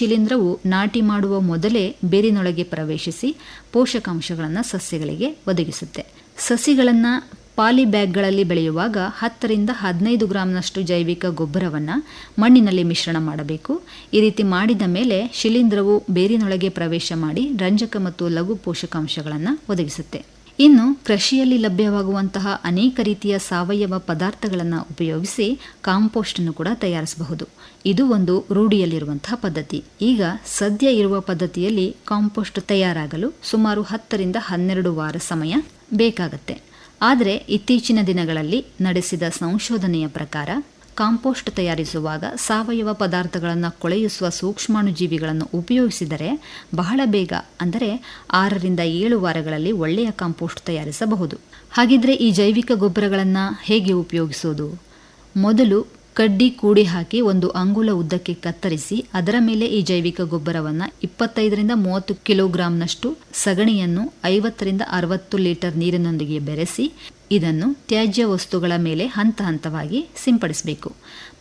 ಶಿಲೀಂಧ್ರವು ನಾಟಿ ಮಾಡುವ ಮೊದಲೇ ಬೇರಿನೊಳಗೆ ಪ್ರವೇಶಿಸಿ ಪೋಷಕಾಂಶಗಳನ್ನು ಸಸ್ಯಗಳಿಗೆ ಒದಗಿಸುತ್ತೆ ಸಸಿಗಳನ್ನು ಪಾಲಿ ಬ್ಯಾಗ್ಗಳಲ್ಲಿ ಬೆಳೆಯುವಾಗ ಹತ್ತರಿಂದ ಹದಿನೈದು ಗ್ರಾಂನಷ್ಟು ಜೈವಿಕ ಗೊಬ್ಬರವನ್ನು ಮಣ್ಣಿನಲ್ಲಿ ಮಿಶ್ರಣ ಮಾಡಬೇಕು ಈ ರೀತಿ ಮಾಡಿದ ಮೇಲೆ ಶಿಲೀಂಧ್ರವು ಬೇರಿನೊಳಗೆ ಪ್ರವೇಶ ಮಾಡಿ ರಂಜಕ ಮತ್ತು ಲಘು ಪೋಷಕಾಂಶಗಳನ್ನು ಒದಗಿಸುತ್ತೆ ಇನ್ನು ಕೃಷಿಯಲ್ಲಿ ಲಭ್ಯವಾಗುವಂತಹ ಅನೇಕ ರೀತಿಯ ಸಾವಯವ ಪದಾರ್ಥಗಳನ್ನು ಉಪಯೋಗಿಸಿ ಕಾಂಪೋಸ್ಟ್ ಅನ್ನು ಕೂಡ ತಯಾರಿಸಬಹುದು ಇದು ಒಂದು ರೂಢಿಯಲ್ಲಿರುವಂತಹ ಪದ್ಧತಿ ಈಗ ಸದ್ಯ ಇರುವ ಪದ್ಧತಿಯಲ್ಲಿ ಕಾಂಪೋಸ್ಟ್ ತಯಾರಾಗಲು ಸುಮಾರು ಹತ್ತರಿಂದ ಹನ್ನೆರಡು ವಾರ ಸಮಯ ಬೇಕಾಗತ್ತೆ ಆದರೆ ಇತ್ತೀಚಿನ ದಿನಗಳಲ್ಲಿ ನಡೆಸಿದ ಸಂಶೋಧನೆಯ ಪ್ರಕಾರ ಕಾಂಪೋಸ್ಟ್ ತಯಾರಿಸುವಾಗ ಸಾವಯವ ಪದಾರ್ಥಗಳನ್ನು ಕೊಳೆಯಿಸುವ ಸೂಕ್ಷ್ಮಾಣುಜೀವಿಗಳನ್ನು ಉಪಯೋಗಿಸಿದರೆ ಬಹಳ ಬೇಗ ಅಂದರೆ ಆರರಿಂದ ಏಳು ವಾರಗಳಲ್ಲಿ ಒಳ್ಳೆಯ ಕಾಂಪೋಸ್ಟ್ ತಯಾರಿಸಬಹುದು ಹಾಗಿದ್ರೆ ಈ ಜೈವಿಕ ಗೊಬ್ಬರಗಳನ್ನು ಹೇಗೆ ಉಪಯೋಗಿಸೋದು ಮೊದಲು ಕಡ್ಡಿ ಕೂಡಿ ಹಾಕಿ ಒಂದು ಅಂಗುಲ ಉದ್ದಕ್ಕೆ ಕತ್ತರಿಸಿ ಅದರ ಮೇಲೆ ಈ ಜೈವಿಕ ಗೊಬ್ಬರವನ್ನು ಇಪ್ಪತ್ತೈದರಿಂದ ಮೂವತ್ತು ಕಿಲೋಗ್ರಾಂನಷ್ಟು ಸಗಣಿಯನ್ನು ಐವತ್ತರಿಂದ ಅರವತ್ತು ಲೀಟರ್ ನೀರಿನೊಂದಿಗೆ ಬೆರೆಸಿ ಇದನ್ನು ತ್ಯಾಜ್ಯ ವಸ್ತುಗಳ ಮೇಲೆ ಹಂತ ಹಂತವಾಗಿ ಸಿಂಪಡಿಸಬೇಕು